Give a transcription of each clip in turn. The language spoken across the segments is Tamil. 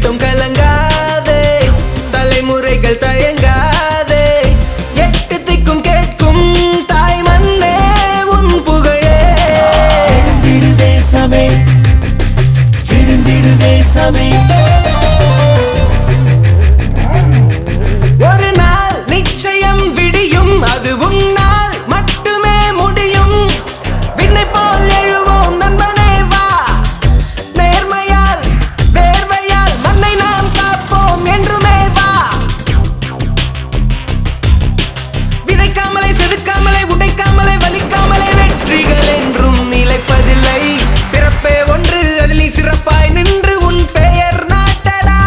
விட்டும் கலங்காதே தலைமுறைகள் தயங்காதே எட்டு திக்கும் கேட்கும் தாய் மண்ணே உன் புகழே எழுந்திடு தேசமே எழுந்திடு தேசமே ஒரு நாள் நிச்சயம் விடியும் அது உன்னால் மட்டுமே முடியும் விண்ணை போல் எழுவோம் நண்பனே வா நேர்மையால் வேர்வையால் மண்ணை நாம் காப்போம் என்றுமே வா விதைக்காமலே செதுக்காமலே உடைக்காமலே வலிக்காமலே வெற்றிகள் என்றும் நிலைப்பதில்லை பிறப்பே ஒன்று அதில் நீ சிறப்பாய் நின்று உன் பெயர் நாட்டடா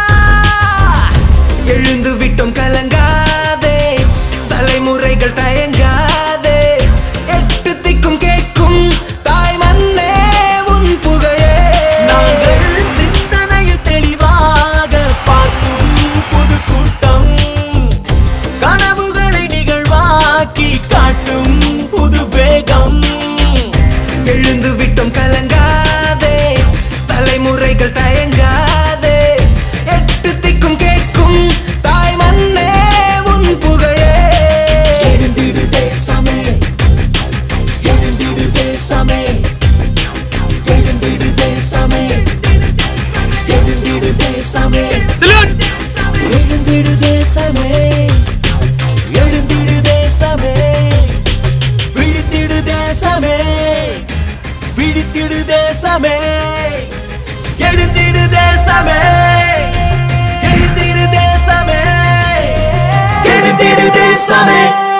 எழுந்து விட்டோம் கலங்காதே தலைமுறைகள் தயங்காதே எட்டு திக்கும் கேட்கும் தாய் மண்ணே உன் புகழே நாங்கள் சிந்தனையில் தெளிவாக பார்க்கும் புது கூட்டம் கனவுகளை நிகழ்வாக்கி காட்டும் புது வேகம் எழுந்து விட்டோம் கலங்காதே தலைமுறைகள் தயங்காதே எட்டு திக்கும் கேட்கும் தாய் மண்ணே உன் புகழே எழுந்திடு தேசமே எழுந்திடு தேசமே எழுந்திடு தேசமே எழுந்திடு தேசமே எழுந்திடு தேசமே எழுந்திடு தேசமே விழித்திடு தேசமே விழித்திடு தேசமே எழுந்திடு தேசமே எழுந்திடு தேசமே எழுந்திடு தேசமே